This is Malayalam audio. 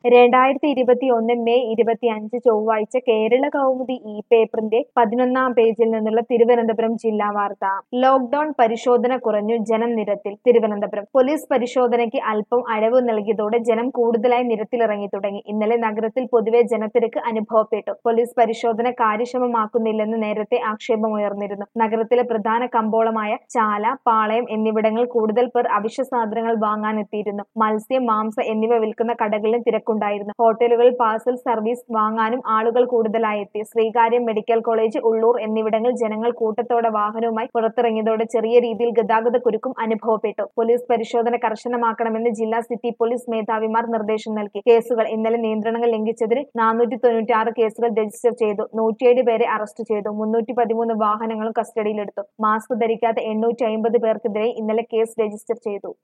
രണ്ടായിരത്തി ഇരുപത്തി ഒന്ന് മെയ് ഇരുപത്തി അഞ്ച് ചൊവ്വാഴ്ച കേരള കൗമുദി ഇ പേപ്പറിന്റെ പതിനൊന്നാം പേജിൽ നിന്നുള്ള തിരുവനന്തപുരം ജില്ലാ വാർത്ത ലോക്ഡൌൺ പരിശോധന കുറഞ്ഞു ജനം നിരത്തിൽ തിരുവനന്തപുരം പോലീസ് പരിശോധനയ്ക്ക് അല്പം അഴവ് നൽകിയതോടെ ജനം കൂടുതലായി നിരത്തിലിറങ്ങി തുടങ്ങി ഇന്നലെ നഗരത്തിൽ പൊതുവെ ജനത്തിരക്ക് അനുഭവപ്പെട്ടു പോലീസ് പരിശോധന കാര്യക്ഷമമാക്കുന്നില്ലെന്ന് നേരത്തെ ആക്ഷേപമുയർന്നിരുന്നു നഗരത്തിലെ പ്രധാന കമ്പോളമായ ചാല പാളയം എന്നിവിടങ്ങളിൽ കൂടുതൽ പേർ അവശ്യ സാധനങ്ങൾ വാങ്ങാനെത്തിയിരുന്നു മത്സ്യം മാംസ എന്നിവ വിൽക്കുന്ന കടകളിലും തിരക്കുണ്ടായിരുന്നു ഹോട്ടലുകളിൽ പാഴ്സൽ സർവീസ് വാങ്ങാനും ആളുകൾ കൂടുതലായി എത്തി ശ്രീകാര്യം മെഡിക്കൽ കോളേജ് ഉള്ളൂർ എന്നിവിടങ്ങളിൽ ജനങ്ങൾ കൂട്ടത്തോടെ വാഹനവുമായി പുറത്തിറങ്ങിയതോടെ ചെറിയ രീതിയിൽ ഗതാഗത കുരുക്കും അനുഭവപ്പെട്ടു പോലീസ് പരിശോധന കർശനമാക്കണമെന്ന് ജില്ലാ സിറ്റി പോലീസ് മേധാവിമാർ നിർദ്ദേശം നൽകി കേസുകൾ ഇന്നലെ നിയന്ത്രണങ്ങൾ ലംഘിച്ചതിന് നാനൂറ്റി തൊണ്ണൂറ്റി ആറ് കേസുകൾ രജിസ്റ്റർ ചെയ്തു നൂറ്റിയേഴ് പേരെ അറസ്റ്റ് ചെയ്തു മുന്നൂറ്റി പതിമൂന്ന് വാഹനങ്ങളും കസ്റ്റഡിയിലെടുത്തു മാസ്ക് ധരിക്കാത്ത എണ്ണൂറ്റി അമ്പത് പേർക്കെതിരെ ഇന്നലെ കേസ് രജിസ്റ്റർ ചെയ്തു